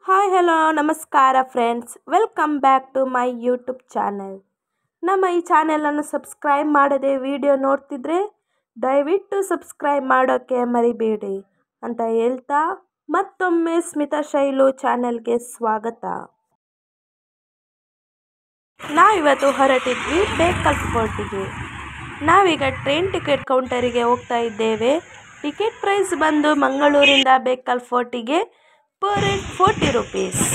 hi hello ನಮಸ್ಕಾರ friends welcome back to my YouTube channel ನಮ್ಮ ಈ ಚಾನೆಲನ್ನು ಸಬ್ಸ್ಕ್ರೈಬ್ ಮಾಡದೆ ವಿಡಿಯೋ ನೋಡ್ತಿದ್ರೆ ದಯವಿಟ್ಟು ಸಬ್ಸ್ಕ್ರೈಬ್ ಮಾಡೋಕ್ಕೆ ಮರಿಬೇಡಿ ಅಂತ ಹೇಳ್ತಾ ಮತ್ತೊಮ್ಮೆ ಸ್ಮಿತಾ ಶೈಲು ಚಾನೆಲ್ಗೆ ಸ್ವಾಗತ ನಾವಿವತ್ತು ಹೊರಟಿದ್ವಿ ಬೇಕಲ್ ಫೋರ್ಟಿಗೆ ನಾವೀಗ ಟ್ರೈನ್ ಟಿಕೆಟ್ ಕೌಂಟರಿಗೆ ಹೋಗ್ತಾ ಇದ್ದೇವೆ ಟಿಕೆಟ್ ಪ್ರೈಸ್ ಬಂದು ಮಂಗಳೂರಿಂದ ಬೇಕಲ್ ಫೋರ್ಟಿಗೆ per head forty rupees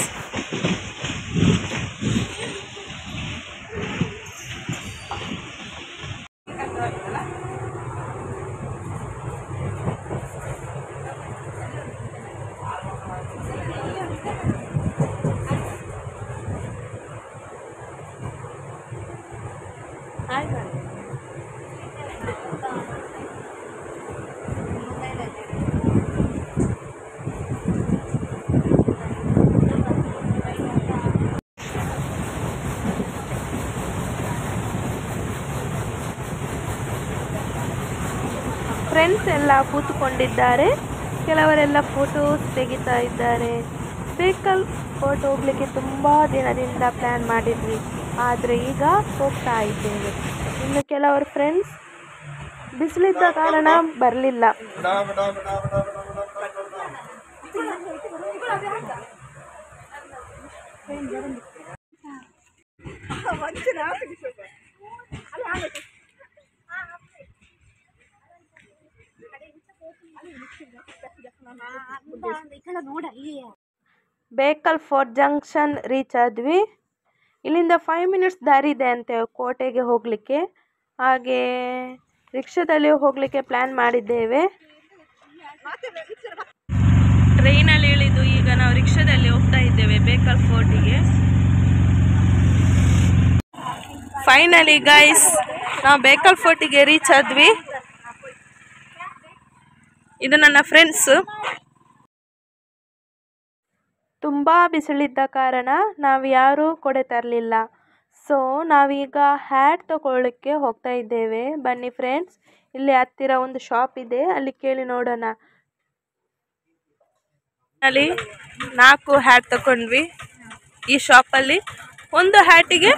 friends ಎಲ್ಲ ಕೂತ್ಕೊಂಡಿದ್ದಾರೆ ಕೆಲವರೆಲ್ಲ ಫೋಟೋಸ್ ತೆಗಿತಾ ಇದ್ದಾರೆ ಬೇಕಲ್ ಫೋಟೋ ಹೋಗ್ಲಿಕ್ಕೆ ತುಂಬ ದಿನದಿಂದ ಪ್ಲ್ಯಾನ್ ಮಾಡಿದ್ವಿ ಆದರೆ ಈಗ ಹೋಗ್ತಾ ಇದ್ದೇವೆ ಇನ್ನು ಕೆಲವರು ಫ್ರೆಂಡ್ಸ್ ಬಿಸಿಲಿದ್ದ ಕಾರಣ ಬರಲಿಲ್ಲ ಬೇಕಲ್ ಫೋರ್ಟ್ ಜಂಕ್ಷನ್ ರೀಚ್ ಆದ್ವಿ ಇಲ್ಲಿಂದ ಫೈವ್ ಮಿನಿಟ್ಸ್ ದಾರಿ ಇದೆ ಅಂತೆ ಕೋಟೆಗೆ ಹೋಗಲಿಕ್ಕೆ ಹಾಗೆ ರಿಕ್ಷಾದಲ್ಲಿ ಹೋಗಲಿಕ್ಕೆ ಪ್ಲ್ಯಾನ್ ಮಾಡಿದ್ದೇವೆ ಟ್ರೈನಲ್ಲಿ ಇಳಿದು ಈಗ ನಾವು ರಿಕ್ಷಾದಲ್ಲಿ ಹೋಗ್ತಾ ಇದ್ದೇವೆ ಬೇಕಲ್ ಫೋರ್ಟಿಗೆ ಫೈನಲಿ ಗೈಸ್ ನಾವು ಬೇಕಲ್ ಫೋರ್ಟಿಗೆ ರೀಚ್ ಆದ್ವಿ ಇದು ನನ್ನ ಫ್ರೆಂಡ್ಸ್ ತುಂಬ ಬಿಸಿಲಿದ್ದ ಕಾರಣ ನಾವು ಯಾರೂ ಕೊಡೆ ತರಲಿಲ್ಲ ಸೊ ನಾವೀಗ ಹ್ಯಾಟ್ ತಗೊಳ್ಳಿಕ್ಕೆ ಹೋಗ್ತಾ ಇದ್ದೇವೆ ಬನ್ನಿ ಫ್ರೆಂಡ್ಸ್ ಇಲ್ಲಿ ಹತ್ತಿರ ಒಂದು ಶಾಪ್ ಇದೆ ಅಲ್ಲಿ ಕೇಳಿ ನೋಡೋಣ ಅಲ್ಲಿ ನಾಲ್ಕು ಹ್ಯಾಟ್ ತಗೊಂಡ್ವಿ ಈ ಶಾಪಲ್ಲಿ ಒಂದು ಹ್ಯಾಟಿಗೆ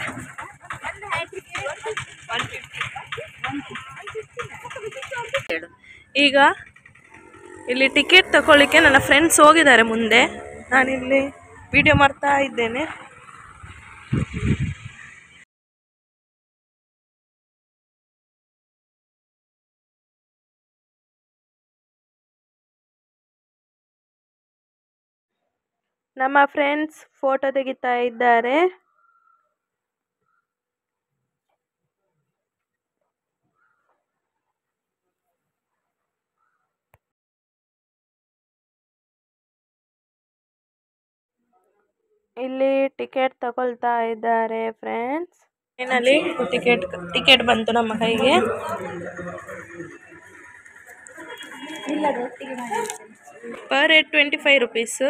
ಈಗ ಇಲ್ಲಿ ಟಿಕೆಟ್ ತಗೊಳ್ಳಿಕ್ಕೆ ನನ್ನ ಫ್ರೆಂಡ್ಸ್ ಹೋಗಿದ್ದಾರೆ ಮುಂದೆ ನಾನಿಲ್ಲಿ ವಿಡಿಯೋ ಮಾಡ್ತಾ ಇದ್ದೇನೆ ನಮ್ಮ ಫ್ರೆಂಡ್ಸ್ ಫೋಟೋ ತೆಗಿತಾ ಇದ್ದಾರೆ ಇಲ್ಲಿ ಟಿಕೆಟ್ ತಗೊಳ್ತಾ ಇದ್ದಾರೆ ಫ್ರೆಂಡ್ಸ್ ಫೈನಲಿ ಟಿಕೆಟ್ ಟಿಕೆಟ್ ಬಂತು ನಮ್ಮ ಕೈಗೆ per head twenty five rupees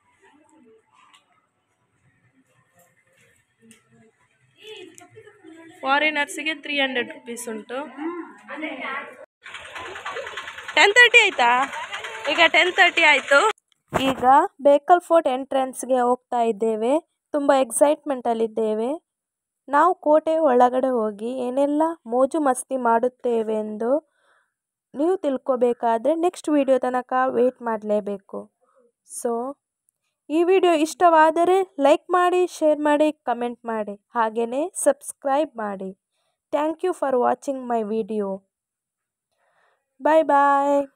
ಫಾರಿನರ್ಸಿಗೆ ತ್ರೀ ಹಂಡ್ರೆಡ್ ರುಪೀಸ್ ಉಂಟು ಟೆನ್ ತರ್ಟಿ ಆಯ್ತಾ ಈಗ ಟೆನ್ ತರ್ಟಿ ಆಯಿತು ಈಗ ಬೇಕಲ್ ಫೋರ್ಟ್ ಎಂಟ್ರೆನ್ಸ್ಗೆ ಹೋಗ್ತಾ ಇದ್ದೇವೆ ತುಂಬ ಎಕ್ಸೈಟ್ಮೆಂಟಲ್ಲಿದ್ದೇವೆ ನಾವು ಕೋಟೆ ಒಳಗಡೆ ಹೋಗಿ ಏನೆಲ್ಲ ಮೋಜು ಮಸ್ತಿ ಮಾಡುತ್ತೇವೆ ಎಂದು ನೀವು ತಿಳ್ಕೊಬೇಕಾದ್ರೆ ನೆಕ್ಸ್ಟ್ ವಿಡಿಯೋ ತನಕ ವೆಯ್ಟ್ ಮಾಡಲೇಬೇಕು ಸೊ ಈ ವಿಡಿಯೋ ಇಷ್ಟವಾದರೆ ಲೈಕ್ ಮಾಡಿ ಶೇರ್ ಮಾಡಿ ಕಮೆಂಟ್ ಮಾಡಿ ಹಾಗೆಯೇ ಸಬ್ಸ್ಕ್ರೈಬ್ ಮಾಡಿ thank you for watching my video bye bye